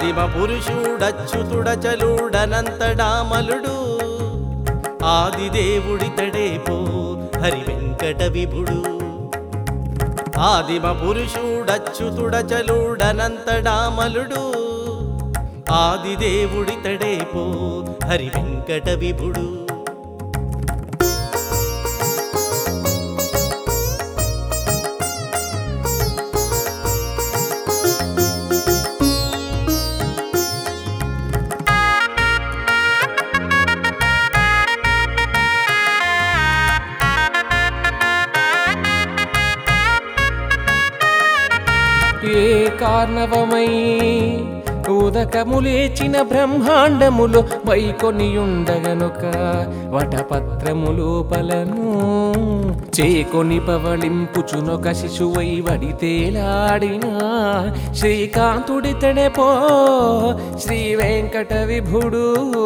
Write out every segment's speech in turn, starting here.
ఆదిమ పురుషుడచ్యుతుడచలుడనంతడామలుడు ఆదిదేవుడితడే పో హరి వెంకట విభుడు ఆదిమ పురుషుడచ్యుతుడచలుడనంతడామలుడు ఆదిదేవుడితడే పో హరి వెంకట విభుడు ఏ కారణవమై ఉదకము లేచిన బ్రహ్మాండములు వైకొనియుండగనుక వటపత్రము లోపలను చేకొని పవళింపుచునొక శిశువై వడితేలాడిన శ్రీకాంతుడితడే పో శ్రీ వెంకట విభుడు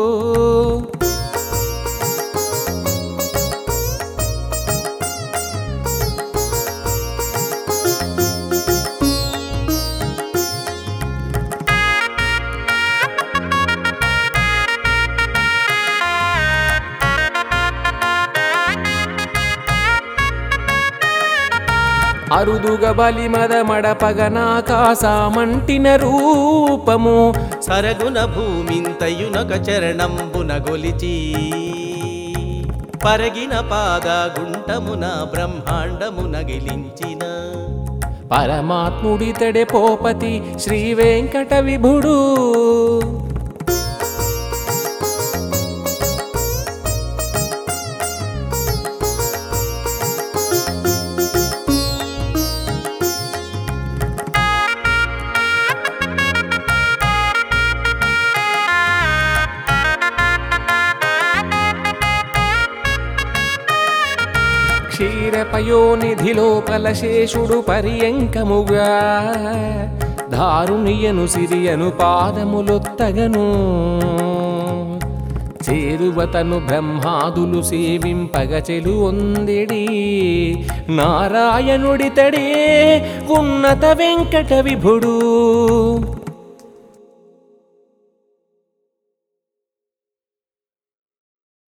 అరుదుగ బలిమద మడపగనాకాశమంటిన రూపము సరగున భూమింతయునక చరణంబున గొలిచి పరగిన పాద గుంటమున బ్రహ్మాండమున గిలించిన పరమాత్ముడితడే పోపతి శ్రీ వెంకట విభుడు క్షీరపయోనిధి లోపల శేషుడు పర్యంకముగా దారుణియను సిరియను పాదములొత్తగను చేరువతను బ్రహ్మాదులు సేవింపగ చెలు ఒందిడి నారాయణుడితడే ఉన్నత వెంకట విభుడు